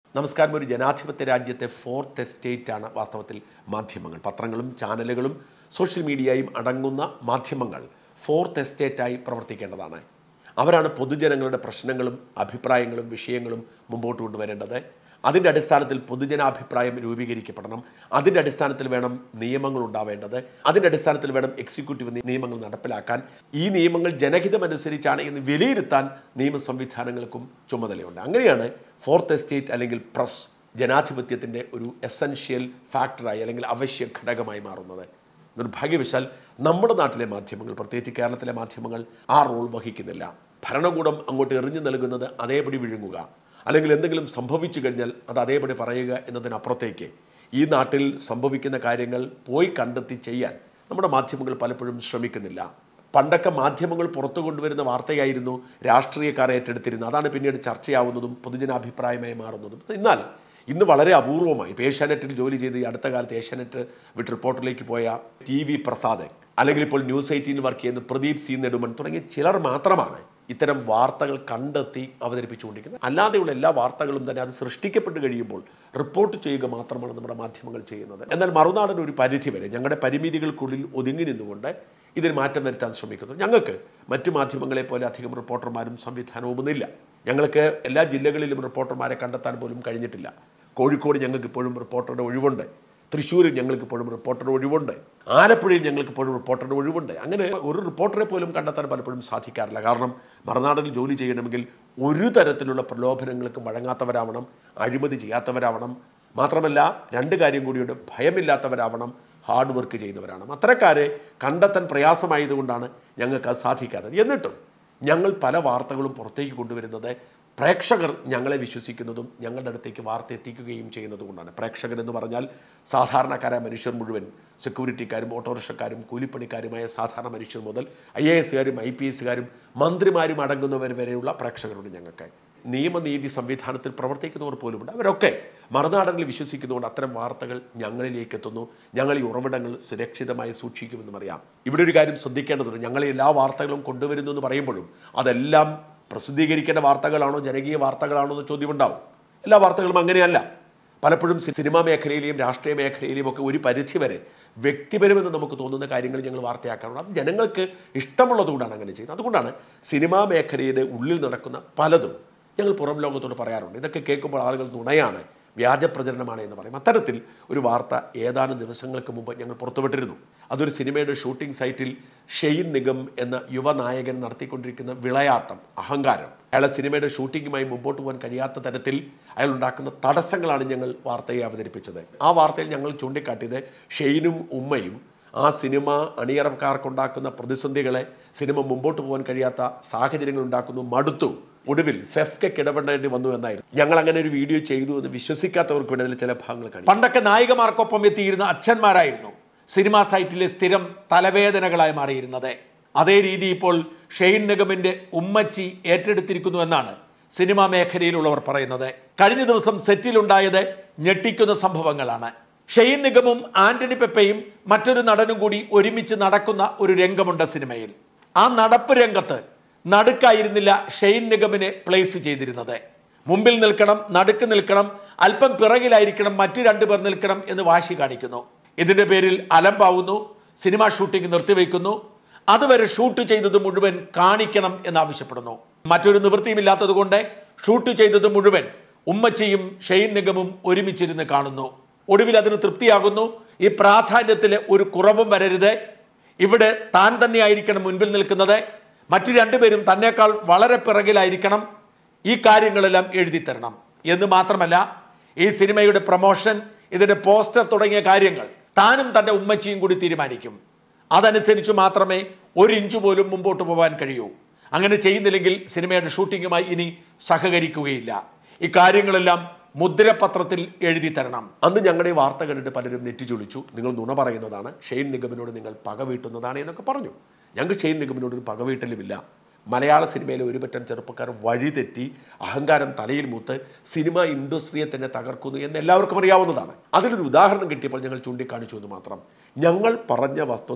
നമസ്കാരം ഒരു ജനാധിപത്യ രാജ്യത്തെ ഫോർത്ത് എസ്റ്റേറ്റ് ആണ് വാസ്തവത്തിൽ മാധ്യമങ്ങൾ പത്രങ്ങളും ചാനലുകളും സോഷ്യൽ മീഡിയയും അടങ്ങുന്ന മാധ്യമങ്ങൾ ഫോർത്ത് എസ്റ്റേറ്റായി പ്രവർത്തിക്കേണ്ടതാണ് അവരാണ് പൊതുജനങ്ങളുടെ പ്രശ്നങ്ങളും അഭിപ്രായങ്ങളും വിഷയങ്ങളും മുമ്പോട്ട് കൊണ്ടുവരേണ്ടത് അതിൻ്റെ അടിസ്ഥാനത്തിൽ പൊതുജനാഭിപ്രായം രൂപീകരിക്കപ്പെടണം അതിൻ്റെ അടിസ്ഥാനത്തിൽ വേണം നിയമങ്ങൾ ഉണ്ടാവേണ്ടത് അതിൻ്റെ അടിസ്ഥാനത്തിൽ വേണം എക്സിക്യൂട്ടീവ് നിയമങ്ങൾ നടപ്പിലാക്കാൻ ഈ നിയമങ്ങൾ ജനഹിതമനുസരിച്ചാണ് എന്ന് വിലയിരുത്താൻ നിയമ സംവിധാനങ്ങൾക്കും ചുമതലയുണ്ട് അങ്ങനെയാണ് ഫോർത്ത് എസ്റ്റേറ്റ് അല്ലെങ്കിൽ പ്രസ് ജനാധിപത്യത്തിൻ്റെ ഒരു എസൻഷ്യൽ ഫാക്ടറായി അല്ലെങ്കിൽ അവശ്യ ഘടകമായി മാറുന്നത് നിർഭാഗ്യവശാൽ നമ്മുടെ നാട്ടിലെ മാധ്യമങ്ങൾ പ്രത്യേകിച്ച് കേരളത്തിലെ മാധ്യമങ്ങൾ ആ റോൾ വഹിക്കുന്നില്ല ഭരണകൂടം അങ്ങോട്ട് എറിഞ്ഞു നൽകുന്നത് അതേപടി വിഴുങ്ങുക അല്ലെങ്കിൽ എന്തെങ്കിലും സംഭവിച്ചു കഴിഞ്ഞാൽ അത് അതേപടി പറയുക എന്നതിനപ്പുറത്തേക്ക് ഈ നാട്ടിൽ സംഭവിക്കുന്ന കാര്യങ്ങൾ പോയി കണ്ടെത്തി ചെയ്യാൻ നമ്മുടെ മാധ്യമങ്ങൾ പലപ്പോഴും ശ്രമിക്കുന്നില്ല പണ്ടൊക്കെ മാധ്യമങ്ങൾ പുറത്തു കൊണ്ടുവരുന്ന വാർത്തയായിരുന്നു രാഷ്ട്രീയക്കാരെ ഏറ്റെടുത്തിരുന്നത് അതാണ് പിന്നീട് ചർച്ചയാവുന്നതും പൊതുജനാഭിപ്രായമായി മാറുന്നതും എന്നാൽ ഇന്ന് വളരെ അപൂർവമായി ഇപ്പോൾ ഏഷ്യാനെറ്റിൽ ജോലി ചെയ്ത് ഈ അടുത്ത കാലത്ത് ഏഷ്യാനെറ്റ് വിട്ട് റിപ്പോർട്ടിലേക്ക് പോയ ടി വി പ്രസാദ് അല്ലെങ്കിൽ ഇപ്പോൾ ന്യൂസ് എയ്റ്റീൻ വർക്ക് ചെയ്യുന്ന പ്രദീപ് സി നെടുമൺ തുടങ്ങിയ ചിലർ മാത്രമാണ് ഇത്തരം വാർത്തകൾ കണ്ടെത്തി അവതരിപ്പിച്ചുകൊണ്ടിരിക്കുന്നത് അല്ലാതെയുള്ള എല്ലാ വാർത്തകളും തന്നെ അത് സൃഷ്ടിക്കപ്പെട്ട് കഴിയുമ്പോൾ റിപ്പോർട്ട് ചെയ്യുക മാത്രമാണ് നമ്മുടെ മാധ്യമങ്ങൾ ചെയ്യുന്നത് എന്നാൽ മറുനാടൻ ഒരു പരിധി വരെ ഞങ്ങളുടെ പരിമിതികൾക്കുള്ളിൽ ഒതുങ്ങി നിന്നുകൊണ്ട് ഇതിന് മാറ്റം വരുത്താൻ ശ്രമിക്കുന്നു ഞങ്ങൾക്ക് മറ്റു മാധ്യമങ്ങളെ പോലെ അധികം റിപ്പോർട്ടർമാരും സംവിധാനവുമൊന്നുമില്ല ഞങ്ങൾക്ക് എല്ലാ ജില്ലകളിലും റിപ്പോർട്ടർമാരെ കണ്ടെത്താൻ പോലും കഴിഞ്ഞിട്ടില്ല കോഴിക്കോട് ഞങ്ങൾക്ക് ഇപ്പോഴും റിപ്പോർട്ടറുടെ ഒഴിവുണ്ട് തൃശ്ശൂരിൽ ഞങ്ങൾക്ക് ഇപ്പോഴും റിപ്പോർട്ടറുടെ ഒഴിവുണ്ട് ആലപ്പുഴയിൽ ഞങ്ങൾക്ക് ഇപ്പോഴും റിപ്പോർട്ടറുടെ ഒഴിവുണ്ട് അങ്ങനെ ഒരു റിപ്പോർട്ടറെ പോലും കണ്ടെത്താൻ പലപ്പോഴും സാധിക്കാറില്ല കാരണം മറുനാടിൽ ജോലി ചെയ്യണമെങ്കിൽ ഒരു തരത്തിലുള്ള പ്രലോഭനങ്ങൾക്ക് വഴങ്ങാത്തവരാവണം അഴിമതി ചെയ്യാത്തവരാവണം മാത്രമല്ല രണ്ട് കാര്യം കൂടിയുണ്ട് ഭയമില്ലാത്തവരാവണം ഹാർഡ് വർക്ക് ചെയ്യുന്നവരാണ് അത്തരക്കാരെ കണ്ടെത്താൻ പ്രയാസമായതുകൊണ്ടാണ് ഞങ്ങൾക്ക് അത് സാധിക്കാത്തത് എന്നിട്ടും ഞങ്ങൾ പല വാർത്തകളും പുറത്തേക്ക് കൊണ്ടുവരുന്നത് പ്രേക്ഷകർ ഞങ്ങളെ വിശ്വസിക്കുന്നതും ഞങ്ങളുടെ അടുത്തേക്ക് വാർത്ത എത്തിക്കുകയും ചെയ്യുന്നത് കൊണ്ടാണ് പ്രേക്ഷകർ എന്ന് പറഞ്ഞാൽ സാധാരണക്കാരായ മനുഷ്യർ മുഴുവൻ സെക്യൂരിറ്റിക്കാരും ഓട്ടോറിക്ഷക്കാരും കൂലിപ്പണിക്കാരുമായ സാധാരണ മനുഷ്യർ മുതൽ ഐ എ എസുകാരും ഐ പി എസുകാരും മന്ത്രിമാരും അടങ്ങുന്നവർ വരെയുള്ള പ്രേക്ഷകരുണ്ട് ഞങ്ങൾക്ക് നിയമനീതി സംവിധാനത്തിൽ പ്രവർത്തിക്കുന്നവർ പോലുമുണ്ട് അവരൊക്കെ മറുനാടനിൽ വിശ്വസിക്കുന്നതുകൊണ്ട് അത്തരം വാർത്തകൾ ഞങ്ങളിലേക്ക് എത്തുന്നു ഞങ്ങൾ ഈ ഉറവിടങ്ങൾ സുരക്ഷിതമായി സൂക്ഷിക്കുമെന്നും അറിയാം ഇവിടെ ഒരു കാര്യം ശ്രദ്ധിക്കേണ്ടതുണ്ട് ഞങ്ങൾ എല്ലാ വാർത്തകളും കൊണ്ടുവരുന്നു എന്ന് പറയുമ്പോഴും അതെല്ലാം പ്രസിദ്ധീകരിക്കേണ്ട വാർത്തകളാണോ ജനകീയ വാർത്തകളാണോ എന്ന് ചോദ്യമുണ്ടാവും എല്ലാ വാർത്തകളും അങ്ങനെയല്ല പലപ്പോഴും സി- സിനിമാ മേഖലയിലെയും രാഷ്ട്രീയ മേഖലയിലെയും ഒക്കെ ഒരു പരിധി വരെ വ്യക്തിപരമെന്ന് നമുക്ക് തോന്നുന്ന കാര്യങ്ങൾ ഞങ്ങൾ വാർത്തയാക്കാറുണ്ട് അത് ജനങ്ങൾക്ക് ഇഷ്ടമുള്ളതുകൊണ്ടാണ് അങ്ങനെ ചെയ്യുന്നത് അതുകൊണ്ടാണ് സിനിമാ മേഖലയുടെ ഉള്ളിൽ നടക്കുന്ന പലതും ഞങ്ങൾ പുറം ലോകത്തോട് പറയാറുണ്ട് ഇതൊക്കെ കേൾക്കുമ്പോൾ ആളുകൾ നുണയാണ് വ്യാജ പ്രചരണമാണ് എന്ന് പറയും അത്തരത്തിൽ ഒരു വാർത്ത ഏതാനും ദിവസങ്ങൾക്ക് മുമ്പ് ഞങ്ങൾ പുറത്തുവിട്ടിരുന്നു അതൊരു സിനിമയുടെ ഷൂട്ടിംഗ് സൈറ്റിൽ ഷെയ്ൻ നിഗം എന്ന യുവനായകൻ നടത്തിക്കൊണ്ടിരിക്കുന്ന വിളയാട്ടം അഹങ്കാരം അയാളെ സിനിമയുടെ ഷൂട്ടിങ്ങുമായി മുമ്പോട്ട് പോകാൻ കഴിയാത്ത തരത്തിൽ അയാൾ ഉണ്ടാക്കുന്ന തടസ്സങ്ങളാണ് ഞങ്ങൾ വാർത്തയെ അവതരിപ്പിച്ചത് ആ വാർത്തയിൽ ഞങ്ങൾ ചൂണ്ടിക്കാട്ടിയത് ഷെയ്നും ഉമ്മയും ആ സിനിമ അണിയറക്കാർക്കുണ്ടാക്കുന്ന പ്രതിസന്ധികളെ സിനിമ മുമ്പോട്ട് പോകാൻ കഴിയാത്ത സാഹചര്യങ്ങൾ ഉണ്ടാക്കുന്നു മടുത്തു ഒടുവിൽ ഫെഫ്കയ്ക്ക് ഇടപെടേണ്ടി വന്നു എന്നായിരുന്നു ഞങ്ങൾ അങ്ങനെ ഒരു വീഡിയോ ചെയ്തു എന്ന് വിശ്വസിക്കാത്തവർക്ക് വേണ്ടി അതിൽ ചില ഭാഗങ്ങൾ കാണും പണ്ടൊക്കെ നായികമാർക്കൊപ്പം എത്തിയിരുന്ന അച്ഛന്മാരായിരുന്നു സിനിമാ സൈറ്റിലെ സ്ഥിരം തലവേദനകളായി മാറിയിരുന്നത് അതേ രീതി ഇപ്പോൾ ഷെയ്ൻ നിഗമിന്റെ ഉമ്മച്ചി ഏറ്റെടുത്തിരിക്കുന്നു എന്നാണ് സിനിമാ മേഖലയിലുള്ളവർ പറയുന്നത് കഴിഞ്ഞ ദിവസം സെറ്റിലുണ്ടായത് ഞെട്ടിക്കുന്ന സംഭവങ്ങളാണ് ഷെയ്ൻ നിഗമും ആന്റണി പെപ്പയും മറ്റൊരു നടനും കൂടി ഒരുമിച്ച് നടക്കുന്ന ഒരു രംഗമുണ്ട് സിനിമയിൽ ആ നടപ്പ് രംഗത്ത് നടുക്കായിരുന്നില്ല ഷെയ്ൻ നിഗമിനെ പ്ലേസ് ചെയ്തിരുന്നത് മുമ്പിൽ നിൽക്കണം നടുക്ക് നിൽക്കണം അല്പം പിറകിലായിരിക്കണം മറ്റു രണ്ടുപേർ നിൽക്കണം എന്ന് വാശി കാണിക്കുന്നു ഇതിന്റെ പേരിൽ അലമ്പാവുന്നു സിനിമ ഷൂട്ടിംഗ് നിർത്തിവെക്കുന്നു അതുവരെ ഷൂട്ട് ചെയ്തത് മുഴുവൻ കാണിക്കണം എന്നാവശ്യപ്പെടുന്നു മറ്റൊരു നിവൃത്തിയുമില്ലാത്തത് കൊണ്ട് ഷൂട്ട് ചെയ്തത് മുഴുവൻ ഉമ്മച്ചിയും ഷെയ്ൻ നിഗമും ഒരുമിച്ചിരുന്ന് കാണുന്നു ഒടുവിൽ അതിന് തൃപ്തിയാകുന്നു ഈ പ്രാധാന്യത്തിലെ ഒരു കുറവും വരരുത് ഇവിടെ താൻ തന്നെയായിരിക്കണം മുൻപിൽ നിൽക്കുന്നത് മറ്റു രണ്ടുപേരും തന്നെക്കാൾ വളരെ പിറകിലായിരിക്കണം ഈ കാര്യങ്ങളെല്ലാം എഴുതി തരണം എന്ന് മാത്രമല്ല ഈ സിനിമയുടെ പ്രൊമോഷൻ ഇതിന്റെ പോസ്റ്റർ തുടങ്ങിയ കാര്യങ്ങൾ താനും തന്റെ ഉമ്മച്ചിയും കൂടി തീരുമാനിക്കും അതനുസരിച്ച് മാത്രമേ ഒരു ഇഞ്ച് പോലും മുമ്പോട്ട് പോകാൻ കഴിയൂ അങ്ങനെ ചെയ്യുന്നില്ലെങ്കിൽ സിനിമയുടെ ഷൂട്ടിങ്ങുമായി ഇനി സഹകരിക്കുകയില്ല ഇക്കാര്യങ്ങളെല്ലാം മുദ്രപത്രത്തിൽ എഴുതി തരണം അന്ന് ഞങ്ങളുടെ ഈ വാർത്ത കണ്ടിട്ട് പലരും നെറ്റിച്ചൊളിച്ചു നിങ്ങൾ നുണ പറയുന്നതാണ് ഷെയ്ൻ നിഗമിനോട് നിങ്ങൾ പക വീട്ടുന്നതാണ് എന്നൊക്കെ പറഞ്ഞു ഞങ്ങൾക്ക് ഷെയ്ൻ നിഗമിനോട് ഒരു പക വീട്ടലുമില്ല മലയാള സിനിമയിലെ ഒരുപറ്റം ചെറുപ്പക്കാർ വഴിതെറ്റി അഹങ്കാരം തലയിൽ മൂത്ത് സിനിമ ഇൻഡസ്ട്രിയെ തന്നെ തകർക്കുന്നു എന്ന് എല്ലാവർക്കും അറിയാവുന്നതാണ് അതിലൊരു ഉദാഹരണം കിട്ടിയപ്പോൾ ഞങ്ങൾ ചൂണ്ടിക്കാണിച്ചു എന്ന് മാത്രം ഞങ്ങൾ പറഞ്ഞ വസ്തുത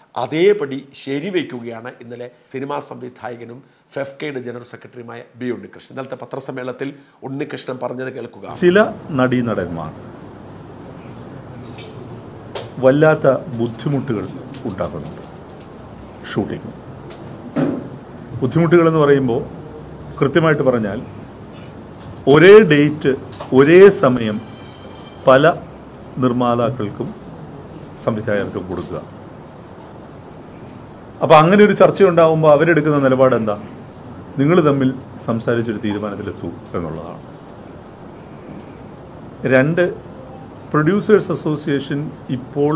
അതേപടി ശരിവയ്ക്കുകയാണ് ഇന്നലെ സിനിമാ സംവിധായകനും ഫെഫ്കയുടെ ജനറൽ സെക്രട്ടറിയുമായ ബി ഉണ്ണികൃഷ്ണൻ ഇന്നലത്തെ പത്രസമ്മേളനത്തിൽ ഉണ്ണികൃഷ്ണൻ പറഞ്ഞത് കേൾക്കുക ചില നടീനടന്മാർ വല്ലാത്ത ബുദ്ധിമുട്ടുകൾ ഉണ്ടാക്കുന്നുണ്ട് ഷൂട്ടിംഗ് ബുദ്ധിമുട്ടുകൾ എന്ന് പറയുമ്പോൾ കൃത്യമായിട്ട് പറഞ്ഞാൽ ഒരേ ഡേറ്റ് ഒരേ സമയം പല നിർമ്മാതാക്കൾക്കും സംവിധായകർക്കും കൊടുക്കുക അപ്പോൾ അങ്ങനെ ഒരു ചർച്ച ഉണ്ടാകുമ്പോൾ അവരെടുക്കുന്ന നിലപാട് എന്താ നിങ്ങൾ തമ്മിൽ സംസാരിച്ചൊരു തീരുമാനത്തിലെത്തൂ എന്നുള്ളതാണ് രണ്ട് പ്രൊഡ്യൂസേഴ്സ് അസോസിയേഷൻ ഇപ്പോൾ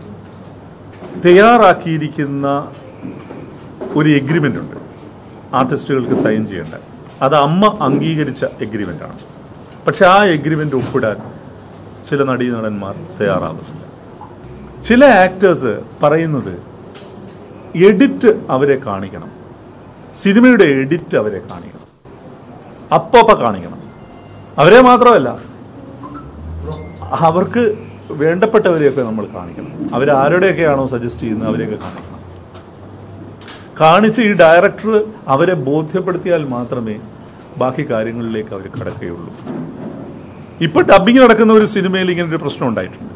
തയ്യാറാക്കിയിരിക്കുന്ന ഒരു എഗ്രിമെൻ്റ് ഉണ്ട് ആർട്ടിസ്റ്റുകൾക്ക് സൈൻ ചെയ്യേണ്ട അത് അമ്മ അംഗീകരിച്ച എഗ്രിമെൻ്റാണ് പക്ഷെ ആ എഗ്രിമെൻ്റ് ഒപ്പിടാൻ ചില നടീനടന്മാർ തയ്യാറാകുന്നില്ല ചില ആക്ടേഴ്സ് പറയുന്നത് എഡിറ്റ് അവരെ കാണിക്കണം സിനിമയുടെ എഡിറ്റ് അവരെ കാണിക്കണം അപ്പപ്പ കാണിക്കണം അവരെ മാത്രമല്ല അവർക്ക് വേണ്ടപ്പെട്ടവരെയൊക്കെ നമ്മൾ കാണിക്കണം അവരാരുടെയൊക്കെയാണോ സജസ്റ്റ് ചെയ്യുന്നത് അവരെയൊക്കെ കാണിക്കണം കാണിച്ച് ഈ ഡയറക്ടർ അവരെ ബോധ്യപ്പെടുത്തിയാൽ മാത്രമേ ബാക്കി കാര്യങ്ങളിലേക്ക് അവർ കടക്കുകയുള്ളൂ ഇപ്പൊ ഡബിങ് നടക്കുന്ന ഒരു സിനിമയിൽ ഇങ്ങനെ ഒരു പ്രശ്നം ഉണ്ടായിട്ടുണ്ട്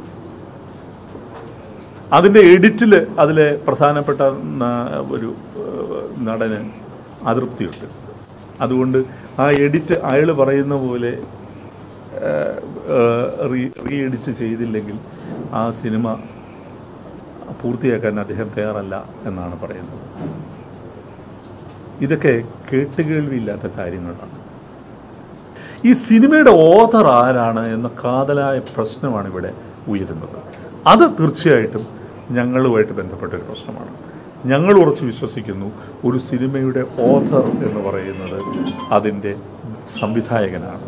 അതിന്റെ എഡിറ്റിൽ അതിലെ പ്രധാനപ്പെട്ട ന- ഒരു ഏഹ്, നടന് അതൃപ്തിയുണ്ട് അതുകൊണ്ട് ആ എഡിറ്റ് അയാൾ പറയുന്ന പോലെ റീ റീ എഡിറ്റ് ചെയ്തില്ലെങ്കിൽ ആ സിനിമ പൂർത്തിയാക്കാൻ അദ്ദേഹം തയ്യാറല്ല എന്നാണ് പറയുന്നത് ഇതൊക്കെ കേട്ടുകേൾവിയില്ലാത്ത കാര്യങ്ങളാണ് ഈ സിനിമയുടെ ഓഥർ ആരാണ് എന്ന കാതലായ പ്രശ്നമാണ് ഇവിടെ ഉയരുന്നത് അത് തീർച്ചയായിട്ടും ഞങ്ങളുമായിട്ട് ബന്ധപ്പെട്ട ഒരു പ്രശ്നമാണ് ഞങ്ങൾ ഉറച്ചു വിശ്വസിക്കുന്നു ഒരു സിനിമയുടെ ഓഥർ എന്ന് പറയുന്നത് അതിൻ്റെ സംവിധായകനാണ്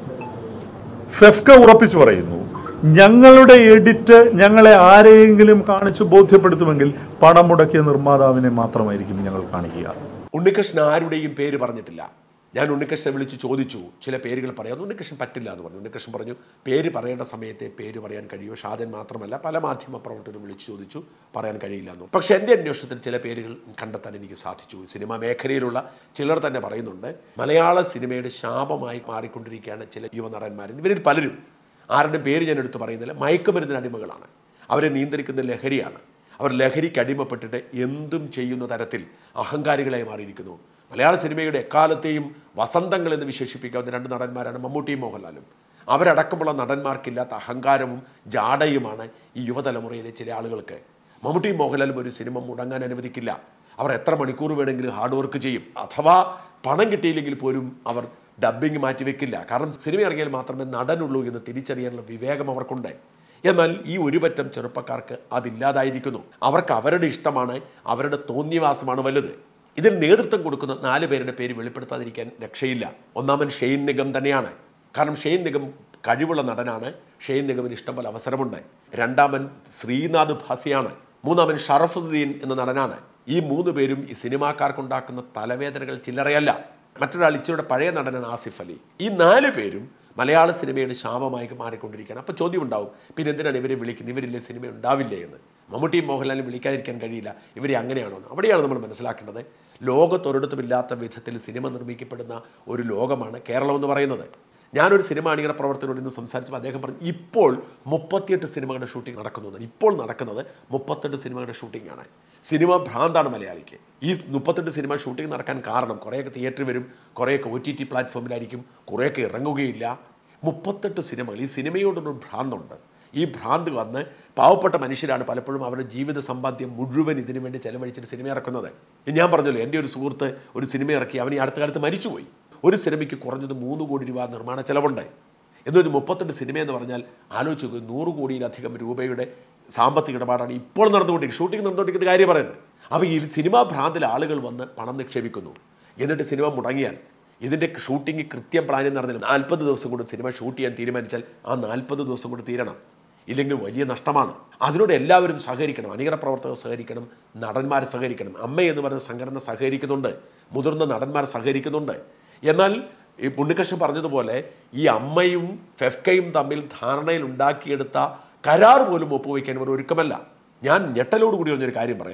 ഫെഫ്ക ഉറപ്പിച്ചു പറയുന്നു ഞങ്ങളുടെ എഡിറ്റ് ഞങ്ങളെ ആരെയെങ്കിലും കാണിച്ച് ബോധ്യപ്പെടുത്തുമെങ്കിൽ പണം മുടക്കിയ നിർമ്മാതാവിനെ മാത്രമായിരിക്കും ഞങ്ങൾ കാണിക്കുക ഉണ്ണികൃഷ്ണൻ ആരുടെയും പേര് പറഞ്ഞിട്ടില്ല ഞാൻ ഉണ്ണികൃഷ്ണനെ വിളിച്ച് ചോദിച്ചു ചില പേരുകൾ പറയാം ഉണ്ണികൃഷ്ണൻ പറ്റില്ല എന്ന് പറഞ്ഞു ഉണ്ണികൃഷ്ണൻ പറഞ്ഞു പേര് പറയേണ്ട സമയത്തെ പേര് പറയാൻ കഴിയുമോ ഷാജൻ മാത്രമല്ല പല മാധ്യമ പ്രവർത്തകരും വിളിച്ച് ചോദിച്ചു പറയാൻ കഴിയില്ല എന്ന് പക്ഷേ എൻ്റെ അന്വേഷണത്തിൽ ചില പേരുകൾ കണ്ടെത്താൻ എനിക്ക് സാധിച്ചു സിനിമാ മേഖലയിലുള്ള ചിലർ തന്നെ പറയുന്നുണ്ട് മലയാള സിനിമയുടെ ശാപമായി മാറിക്കൊണ്ടിരിക്കുകയാണ് ചില യുവനടന്മാർ ഇവരിൽ പലരും ആരുടെ പേര് ഞാൻ എടുത്ത് പറയുന്നില്ല മയക്കുമരുന്നിന് അടിമകളാണ് അവരെ നിയന്ത്രിക്കുന്ന ലഹരിയാണ് അവർ ലഹരിക്ക് അടിമപ്പെട്ടിട്ട് എന്തും ചെയ്യുന്ന തരത്തിൽ അഹങ്കാരികളായി മാറിയിരിക്കുന്നു മലയാള സിനിമയുടെ എക്കാലത്തെയും വസന്തങ്ങൾ എന്ന് വിശേഷിപ്പിക്കാവുന്ന രണ്ട് നടന്മാരാണ് മമ്മൂട്ടിയും മോഹൻലാലും അവരടക്കമുള്ള നടന്മാർക്കില്ലാത്ത അഹങ്കാരവും ജാടയുമാണ് ഈ യുവതലമുറയിലെ ചില ആളുകൾക്ക് മമ്മൂട്ടിയും മോഹൻലാലും ഒരു സിനിമ മുടങ്ങാൻ അനുവദിക്കില്ല അവർ എത്ര മണിക്കൂർ വേണമെങ്കിലും ഹാർഡ് വർക്ക് ചെയ്യും അഥവാ പണം കിട്ടിയില്ലെങ്കിൽ പോലും അവർ ഡബ്ബിംഗ് മാറ്റിവെക്കില്ല കാരണം സിനിമ ഇറങ്ങിയാൽ മാത്രമേ നടനുള്ളൂ എന്ന് തിരിച്ചറിയാനുള്ള വിവേകം അവർക്കുണ്ട് എന്നാൽ ഈ ഒരുപറ്റം ചെറുപ്പക്കാർക്ക് അതില്ലാതായിരിക്കുന്നു അവർക്ക് അവരുടെ ഇഷ്ടമാണ് അവരുടെ തോന്നിയവാസമാണ് വലുത് ഇതിൽ നേതൃത്വം കൊടുക്കുന്ന നാല് പേരുടെ പേര് വെളിപ്പെടുത്താതിരിക്കാൻ രക്ഷയില്ല ഒന്നാമൻ ഷെയ്ൻ നിഗം തന്നെയാണ് കാരണം ഷെയ്ൻ നിഗം കഴിവുള്ള നടനാണ് ഷെയ്ൻ നിഗമിന് ഇഷ്ടംപോലെ അവസരമുണ്ട് രണ്ടാമൻ ശ്രീനാഥ് ഭാസിയാണ് മൂന്നാമൻ ഷറഫുദ്ദീൻ എന്ന നടനാണ് ഈ മൂന്ന് പേരും ഈ സിനിമാക്കാർക്കുണ്ടാക്കുന്ന തലവേദനകൾ ചില്ലറയല്ല മറ്റൊരാൾ ഇച്ചിരിയുടെ പഴയ നടനാണ് ആസിഫ് അലി ഈ നാല് പേരും മലയാള സിനിമയുടെ ശാപമായി മാറിക്കൊണ്ടിരിക്കുകയാണ് അപ്പോൾ ചോദ്യം ഉണ്ടാവും പിന്നെ എന്തിനാണ് ഇവരെ വിളിക്കുന്നത് ഇവരില്ലേ സിനിമ ഉണ്ടാവില്ലേ എന്ന് മമ്മൂട്ടിയും മോഹൻലാലും വിളിക്കാതിരിക്കാൻ കഴിയില്ല ഇവരെ അങ്ങനെയാണോ എന്ന് അവിടെയാണ് നമ്മൾ മനസ്സിലാക്കേണ്ടത് ലോകത്തൊരിടത്തുമില്ലാത്ത വിധത്തിൽ സിനിമ നിർമ്മിക്കപ്പെടുന്ന ഒരു ലോകമാണ് കേരളം എന്ന് പറയുന്നത് ഞാനൊരു സിനിമ അണിയറ പ്രവർത്തകരോട് ഇന്ന് സംസാരിച്ചപ്പോൾ അദ്ദേഹം പറഞ്ഞു ഇപ്പോൾ മുപ്പത്തിയെട്ട് സിനിമകളുടെ ഷൂട്ടിംഗ് നടക്കുന്നു ഇപ്പോൾ നടക്കുന്നത് മുപ്പത്തെട്ട് സിനിമകളുടെ ഷൂട്ടിംഗ് ആണ് സിനിമ ഭ്രാന്താണ് മലയാളിക്ക് ഈ മുപ്പത്തെട്ട് സിനിമ ഷൂട്ടിംഗ് നടക്കാൻ കാരണം കുറേയൊക്കെ തിയേറ്ററിൽ വരും കുറേയൊക്കെ ഒ ടി ടി പ്ലാറ്റ്ഫോമിലായിരിക്കും കുറേയൊക്കെ ഇറങ്ങുകയില്ല മുപ്പത്തെട്ട് സിനിമകൾ ഈ സിനിമയോടൊരു ഭ്രാന്തുണ്ട് ഈ ഭ്രാന്ത് വന്ന് പാവപ്പെട്ട മനുഷ്യരാണ് പലപ്പോഴും അവരുടെ ജീവിത സമ്പാദ്യം മുഴുവൻ ഇതിനു വേണ്ടി ചെലവഴിച്ചിട്ട് സിനിമ ഇറക്കുന്നത് ഞാൻ പറഞ്ഞല്ലോ എൻ്റെ ഒരു സുഹൃത്ത് ഒരു സിനിമ ഇറക്കി അവൻ ഈ അടുത്ത കാലത്ത് മരിച്ചുപോയി ഒരു സിനിമയ്ക്ക് കുറഞ്ഞത് മൂന്ന് കോടി രൂപ നിർമ്മാണ ചെലവുണ്ട് എന്നൊരു മുപ്പത്തെട്ട് സിനിമ എന്ന് പറഞ്ഞാൽ ആലോചിച്ച് നോക്കുക നൂറ് കോടിയിലധികം രൂപയുടെ സാമ്പത്തിക ഇടപാടാണ് ഇപ്പോൾ നടന്നുകൊണ്ടിരിക്കുന്നത് ഷൂട്ടിംഗ് നടന്നുകൊണ്ടിരിക്കുന്ന കാര്യം പറയുന്നത് അപ്പോൾ ഈ സിനിമാ ഭ്രാന്തിൽ ആളുകൾ വന്ന് പണം നിക്ഷേപിക്കുന്നു എന്നിട്ട് സിനിമ മുടങ്ങിയാൽ ഇതിൻ്റെ ഷൂട്ടിംഗ് കൃത്യം പ്ലാനിൽ നടന്നില്ല നാൽപ്പത് ദിവസം കൊണ്ട് സിനിമ ഷൂട്ട് ചെയ്യാൻ തീരുമാനിച്ചാൽ ആ നാൽപ്പത് ദിവസം കൊണ്ട് തീരണം ഇല്ലെങ്കിൽ വലിയ നഷ്ടമാണ് അതിനോട് എല്ലാവരും സഹകരിക്കണം അണിയറ പ്രവർത്തകർ സഹകരിക്കണം നടന്മാർ സഹകരിക്കണം അമ്മ എന്ന് പറയുന്ന സംഘടന സഹകരിക്കുന്നുണ്ട് മുതിർന്ന നടന്മാർ സഹകരിക്കുന്നുണ്ട് എന്നാൽ ഈ ഉണ്ണികൃഷ്ണൻ പറഞ്ഞതുപോലെ ഈ അമ്മയും ഫെഫ്കയും തമ്മിൽ ധാരണയിൽ ഉണ്ടാക്കിയെടുത്ത കരാർ പോലും ഒപ്പുവയ്ക്കാൻ ഇവർ ഒരുക്കമല്ല ഞാൻ ഞെട്ടലോട് കൂടി പറഞ്ഞൊരു കാര്യം പറയാം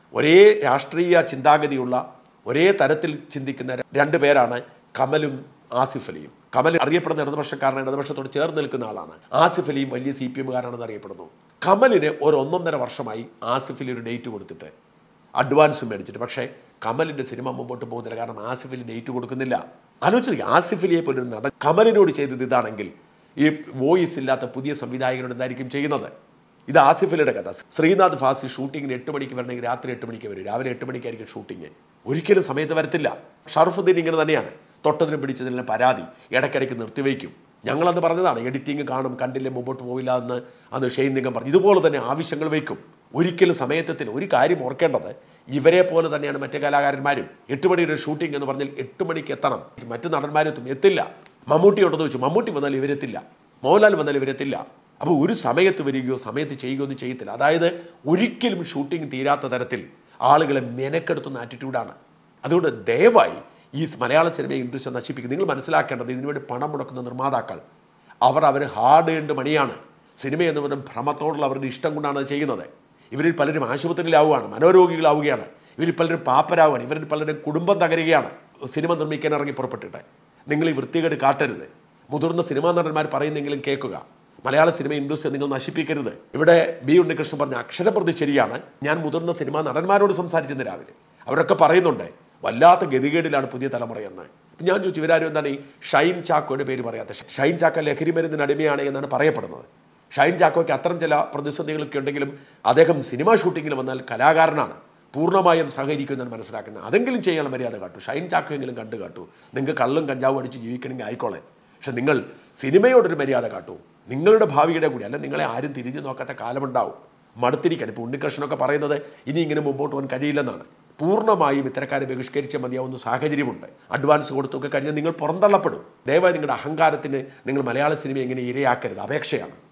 ഒരേ രാഷ്ട്രീയ ചിന്താഗതിയുള്ള ഒരേ തരത്തിൽ ചിന്തിക്കുന്ന രണ്ട് പേരാണ് കമലും ആസിഫ് അലിയും കമൽ അറിയപ്പെടുന്ന ഇടതുപക്ഷക്കാരനാണ് ഇടതുപക്ഷത്തോട് ചേർന്ന് നിൽക്കുന്ന ആളാണ് ആസിഫ് അലിയും വലിയ സി പി എമ്മുകാരാണെന്ന് അറിയപ്പെടുന്നു കമലിന് ഒരു ഒന്നൊന്നര വർഷമായി ആസിഫ് അലി ഒരു ഡേറ്റ് കൊടുത്തിട്ട് അഡ്വാൻസ് മേടിച്ചിട്ട് പക്ഷേ കമലിന്റെ സിനിമ മുമ്പോട്ട് പോകുന്നില്ല കാരണം ആസിഫ് അലി ഡേറ്റ് കൊടുക്കുന്നില്ല ആലോചിച്ച് ആസിഫ് അലിയെ പോലൊരു നടൻ കമലിനോട് ചെയ്തത് ഇതാണെങ്കിൽ ഈ വോയിസ് ഇല്ലാത്ത പുതിയ സംവിധായകരോട് എന്തായിരിക്കും ചെയ്യുന്നത് ഇത് ആസിഫ് അലിയുടെ കഥ ശ്രീനാഥ് ഫാസി ഷൂട്ടിങ്ങിന് എട്ട് മണിക്ക് വരണമെങ്കിൽ രാത്രി എട്ട് മണിക്ക് വരും രാവിലെ എട്ട് മണിക്കായിരിക്കും ഷൂട്ടിങ് ഒരിക്കലും സമയത്ത് വരത്തില്ല ഷറഫുദ്ദീൻ ഇങ്ങനെ തന്നെയാണ് തൊട്ടതിനും പിടിച്ചതിനും പരാതി ഇടയ്ക്കിടയ്ക്ക് നിർത്തിവെക്കും ഞങ്ങളന്ന് പറഞ്ഞതാണ് എഡിറ്റിംഗ് കാണും കണ്ടില്ലേ മുമ്പോട്ട് പോവില്ല എന്ന് അന്ന് ഷെയ്ൻ നിഗം പറഞ്ഞു ഇതുപോലെ തന്നെ ആവശ്യങ്ങൾ വയ്ക്കും ഒരിക്കലും സമയത്തിന് ഒരു കാര്യം ഓർക്കേണ്ടത് ഇവരെ പോലെ തന്നെയാണ് മറ്റു കലാകാരന്മാരും എട്ട് മണിയുടെ ഷൂട്ടിംഗ് എന്ന് പറഞ്ഞാൽ എട്ട് മണിക്ക് എത്തണം മറ്റു നടന്മാരെത്തും എത്തില്ല മമ്മൂട്ടി ഉണ്ടെന്ന് വെച്ചു മമ്മൂട്ടി വന്നാൽ ഇവരെത്തില്ല മോഹൻലാൽ വന്നാൽ ഇവരെത്തില്ല അപ്പോൾ ഒരു സമയത്ത് വരികയോ സമയത്ത് ചെയ്യുകയോ ഒന്നും ചെയ്യത്തില്ല അതായത് ഒരിക്കലും ഷൂട്ടിംഗ് തീരാത്ത തരത്തിൽ ആളുകളെ മെനക്കെടുത്തുന്ന ആറ്റിറ്റ്യൂഡാണ് അതുകൊണ്ട് ദയവായി ഈ മലയാള സിനിമ ഇൻഡസ്ട്രി നശിപ്പിക്കും നിങ്ങൾ മനസ്സിലാക്കേണ്ടത് ഇതിനുവേണ്ടി പണം മുടക്കുന്ന നിർമ്മാതാക്കൾ അവർ അവർ ഹാർഡ് ഏൺഡ് മണിയാണ് സിനിമ എന്ന് പറഞ്ഞ ഭ്രമത്തോടുള്ള അവരുടെ ഇഷ്ടം കൊണ്ടാണ് അത് ചെയ്യുന്നത് ഇവരിൽ പലരും ആശുപത്രിയിലാവുകയാണ് മനോരോഗികളാവുകയാണ് ഇവരിൽ പലരും പാപ്പരാവുകയാണ് ഇവരിൽ പലരും കുടുംബം തകരുകയാണ് സിനിമ നിർമ്മിക്കാൻ ഇറങ്ങി പുറപ്പെട്ടിട്ട് നിങ്ങൾ ഈ വൃത്തികേട് കാട്ടരുത് മുതിർന്ന സിനിമാ നടന്മാർ പറയുന്നെങ്കിലും കേൾക്കുക മലയാള സിനിമ ഇൻഡസ്ട്രി നിങ്ങൾ നശിപ്പിക്കരുത് ഇവിടെ ബി ഉണ്ണികൃഷ്ണൻ പറഞ്ഞ അക്ഷരപ്രതി ശരിയാണ് ഞാൻ മുതിർന്ന സിനിമാ നടന്മാരോട് സംസാരിച്ചെന്ന് രാവിലെ അവരൊക്കെ പറയുന്നുണ്ട് വല്ലാത്ത ഗതികേടിലാണ് പുതിയ തലമുറയെന്ന് ഇപ്പം ഞാൻ ചോദിച്ചു ഇവരാരും എന്താണ് ഈ ഷൈൻ ചാക്കോയുടെ പേര് പറയാത്ത ഷൈൻ ചാക്ക ലഹരി മരുന്നിന് അടിമയാണ് എന്നാണ് പറയപ്പെടുന്നത് ഷൈൻ ചാക്കോയ്ക്ക് അത്തരം ചില പ്രതിസന്ധികളൊക്കെ ഉണ്ടെങ്കിലും അദ്ദേഹം സിനിമാ ഷൂട്ടിങ്ങിൽ വന്നാൽ കലാകാരനാണ് പൂർണ്ണമായും സഹകരിക്കുമെന്നാണ് മനസ്സിലാക്കുന്നത് അതെങ്കിലും ചെയ്യാനുള്ള മര്യാദ കാട്ടു ഷൈൻ ചാക്കോയെങ്കിലും കണ്ടു കാട്ടു നിങ്ങൾക്ക് കള്ളും കഞ്ചാവും അടിച്ച് ജീവിക്കണമെങ്കിൽ ആയിക്കോളെ പക്ഷെ നിങ്ങൾ സിനിമയോടൊരു മര്യാദ കാട്ടൂ നിങ്ങളുടെ ഭാവിയുടെ കൂടി അല്ല നിങ്ങളെ ആരും തിരിഞ്ഞു നോക്കാത്ത കാലമുണ്ടാവും മടുത്തിരിക്കാൻ ഇപ്പോൾ ഉണ്ണികൃഷ്ണനൊക്കെ പറയുന്നത് ഇനി ഇങ്ങനെ മുമ്പോട്ട് പോകാൻ കഴിയില്ലെന്നാണ് പൂർണ്ണമായും ഇത്തരക്കാരെ ബഹിഷ്കരിച്ച മതിയാവുന്ന സാഹചര്യമുണ്ട് അഡ്വാൻസ് കൊടുത്തൊക്കെ കഴിഞ്ഞാൽ നിങ്ങൾ പുറന്തള്ളപ്പെടും ദയവായി നിങ്ങളുടെ അഹങ്കാരത്തിന് നിങ്ങൾ മലയാള സിനിമ എങ്ങനെ ഇരയാക്കരുത് അപേക്ഷയാണ്